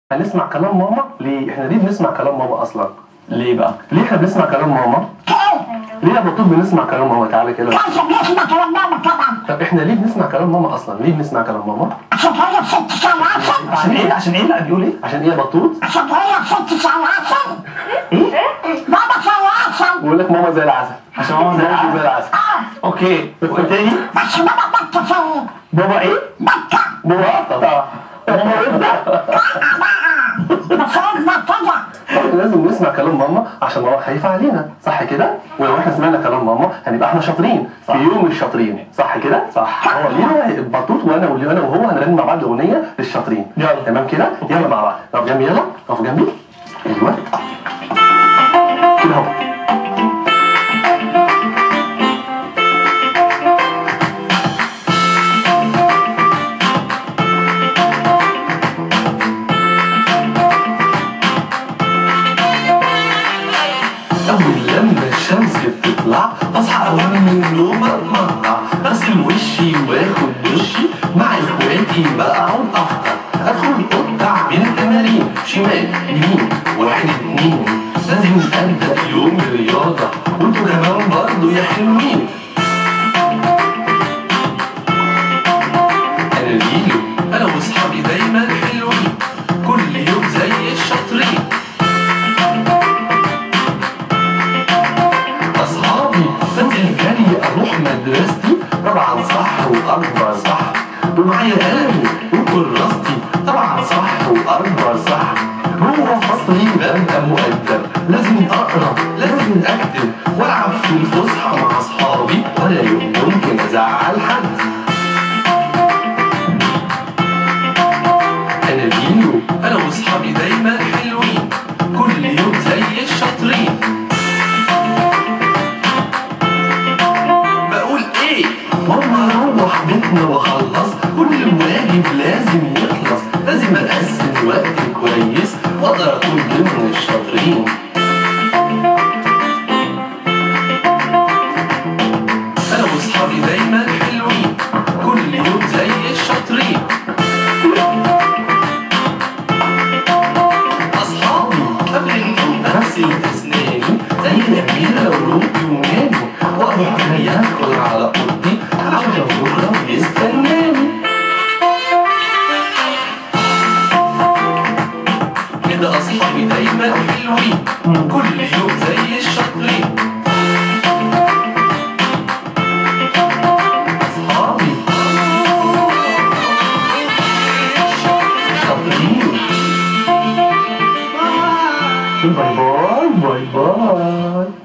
هنسمع كلام ماما ليه؟ احنا ليه بنسمع كلام ماما اصلا؟ ليه بقى؟ ليه احنا بنسمع كلام ماما؟ ليه يا بطوط بنسمع كلام ماما؟ تعالى كده عشان بنسمع كلام ماما طبعا طب احنا ليه بنسمع كلام ماما اصلا؟ ليه بنسمع كلام ماما؟ عشان هي ست سنوات عشان ايه؟ عشان ايه؟ لا بيقول ايه؟ عشان ايه يا بطوط؟ عشان هي ست سنوات ايه؟ بابا سنوات بيقول لك ماما زي العسل عشان هو زي ماما زي العسل. العسل اوكي والتاني بس بابا بطة فين بابا ايه؟ بطة ماما قطع ماما وزع بس لازم كده طب لازم نسمع كلام ماما عشان ماما خايفة علينا صح كده؟ ولو احنا سمعنا كلام ماما هنبقى احنا شاطرين في يوم الشاطرين صح كده؟ صح. هو لينا بطوط وانا واللي انا وهو هنغني مع بعض اغنية للشاطرين يلا. تمام كده؟ يلا مع بعض طب جنبي يلا اقف جنبي ايوه كده اهو أول لما الشمس بتطلع أصحى أول من النوم أتمطع أغسل وشي وآخد دشي مع إخواتي بقعد أفطر أدخل الأوضة أعمل تمارين شمال يمين واحد اتنين لازم أبدأ يوم الرياضة وانتوا كمان برضه يا حلوين أنا ليلو أنا وأصحابي دايما حلوين كل يوم زي الشاطرين أصحابي بنزل جري أروح مدرستي طبعا صح وأكبر صح ومعايا قلمي وكراستي طبعا صح وأكبر صح جوه فصلي ببقى مؤدب لازم أقرأ لازم أكتب وألعب في الفسحة مع أصحابي ولا يوم ممكن أزعل حد أنا بيلو أنا وأصحابي دايما حلوين كل يوم زي الشاطرين بقول ايه ماما اروح بيتنا واخلص كل الواجب لازم يخلص لازم اقسم وقت كويس واقدر اكون ضمن الشاطرين انا واصحابي دايما حلوين كل يوم زي الشاطرين اصحابي قبل النوم اغسل اسناني زي الاميره وروبي وماني واروح جاي ادخل على اوضتي عشان بكره بيستناني كده اصحابي دايما حلوين كل يوم زي الشاطرين اصحابي شاطرين باي باي باي باي